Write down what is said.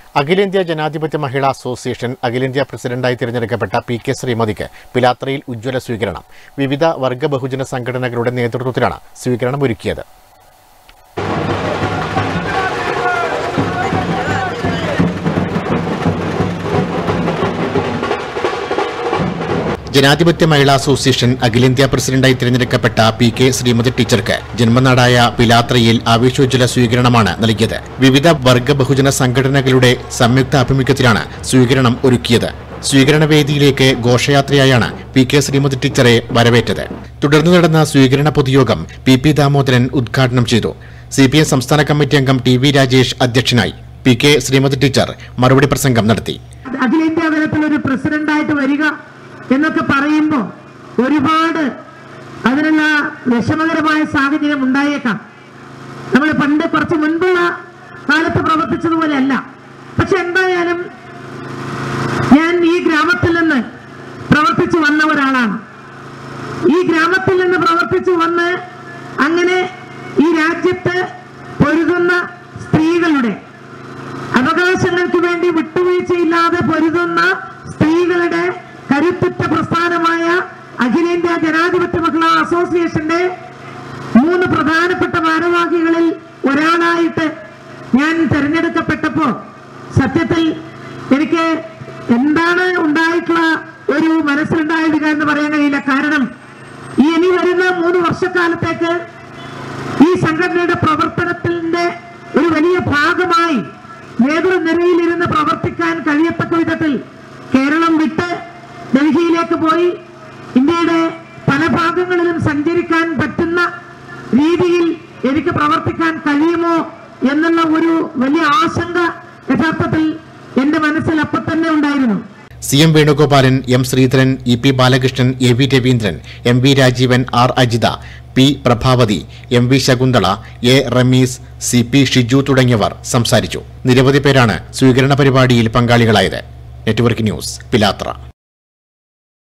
അഖിലേന്ത്യാ ജനാധിപത്യ മഹിളാ അസോസിയേഷൻ അഖിലേന്ത്യാ പ്രസിഡന്റായി തിരഞ്ഞെടുക്കപ്പെട്ട പി കെ ശ്രീമതിക്ക് പിലാത്രയിൽ ഉജ്ജ്വല സ്വീകരണം വിവിധ വർഗ ബഹുജന സംഘടനകളുടെ നേതൃത്വത്തിലാണ് സ്വീകരണം ഒരുക്കിയത് ജനാധിപത്യ മഹിളാ അസോസിയേഷൻ അഖിലേന്ത്യാ പ്രസിഡന്റായി തിരഞ്ഞെടുക്കപ്പെട്ട പി കെ ശ്രീമതി ടീച്ചർക്ക് ജന്മനാടായ പിലാത്രയിൽ ആവേശോജ്വല സ്വീകരണമാണ് നൽകിയത് വിവിധ വർഗ ബഹുജന സംഘടനകളുടെ സംയുക്ത ആഭിമുഖ്യത്തിലാണ് സ്വീകരണം ഒരുക്കിയത് സ്വീകരണ വേദിയിലേക്ക് ഘോഷയാത്രയായാണ് പി കെ ശ്രീമതി ടീച്ചറെ വരവേറ്റത് തുടർന്ന് നടന്ന സ്വീകരണ പൊതുയോഗം പി പി ദാമോദരൻ ഉദ്ഘാടനം ചെയ്തു സി പി എം സംസ്ഥാന കമ്മിറ്റി അംഗം ടി വി രാജേഷ് അധ്യക്ഷനായി പി കെ ശ്രീമതി ടീച്ചർ മറുപടി പ്രസംഗം നടത്തി അഖിലേന്ത്യാ തലത്തിൽ ഒരു പ്രസിഡന്റായിട്ട് വരിക എന്നൊക്കെ പറയുമ്പോൾ ഒരുപാട് അതിനുള്ള വിഷമകരമായ സാഹചര്യം ഉണ്ടായേക്കാം നമ്മൾ പണ്ട് കുറച്ച് മുൻപുള്ള കാലത്ത് പ്രവർത്തിച്ചതുപോലെ അല്ല പക്ഷെ എന്തായാലും ഞാൻ ഈ ഗ്രാമത്തിൽ നിന്ന് പ്രവർത്തിച്ചു വന്ന ഒരാളാണ് ഈ ഗ്രാമത്തിൽ നിന്ന് പ്രവർത്തിച്ചു വന്ന് അങ്ങനെ ഈ രാജ്യത്ത് പൊരുതുന്ന സ്ത്രീകളുടെ അവകാശങ്ങൾക്ക് വേണ്ടി വിട്ടുവീഴ്ചയില്ലാതെ പൊരുതുന്ന സ്ത്രീകളുടെ കരുത്തുറ്റ പ്രസ്ഥാനമായ അഖിലേന്ത്യാ ജനാധിപത്യ മഹിളാ അസോസിയേഷന്റെ മൂന്ന് പ്രധാനപ്പെട്ട ഭാരവാഹികളിൽ ഒരാളായിട്ട് ഞാൻ തിരഞ്ഞെടുക്കപ്പെട്ടപ്പോ സത്യത്തിൽ എനിക്ക് എന്താണ് ഉണ്ടായിട്ടുള്ള ഒരു മനസ്സിലുണ്ടായ വികാരം എന്ന് പറയാൻ കഴിയില്ല കാരണം ഈ ഇനി വരുന്ന മൂന്ന് വർഷക്കാലത്തേക്ക് ഈ സംഘടനയുടെ പ്രവർത്തനത്തിന്റെ ഒരു വലിയ ഭാഗമായി നേതൃനിരയിലിരുന്ന് പ്രവർത്തിക്കാൻ കഴിയത്തക്ക വിധത്തിൽ കേരളം വിട്ട് ഡൽഹിയിലേക്ക് പോയി ഇന്ത്യയുടെ പല ഭാഗങ്ങളിലും സഞ്ചരിക്കാൻ പറ്റുന്ന രീതിയിൽ എനിക്ക് പ്രവർത്തിക്കാൻ കഴിയുമോ എന്നുള്ള ഒരു വലിയ ആശങ്ക യഥാർത്ഥത്തിൽ എന്റെ മനസ്സിൽ അപ്പൊ തന്നെ ഉണ്ടായിരുന്നു C M Venugopalan M Sreedharan E P Balakrishnan A V Raveendran M V Rajeevan R Ajitha P Prabhavathi M V Shakunthala A Ramees C P Shiju തുടങ്ങിയവർ സംസാരിച്ചു നിരവധി പേരാണ് സ്വീകരണ പരിപാടിയിൽ പങ്കാളികളായത് നെറ്റ്വർക്ക് ന്യൂസ് പിലാത്ര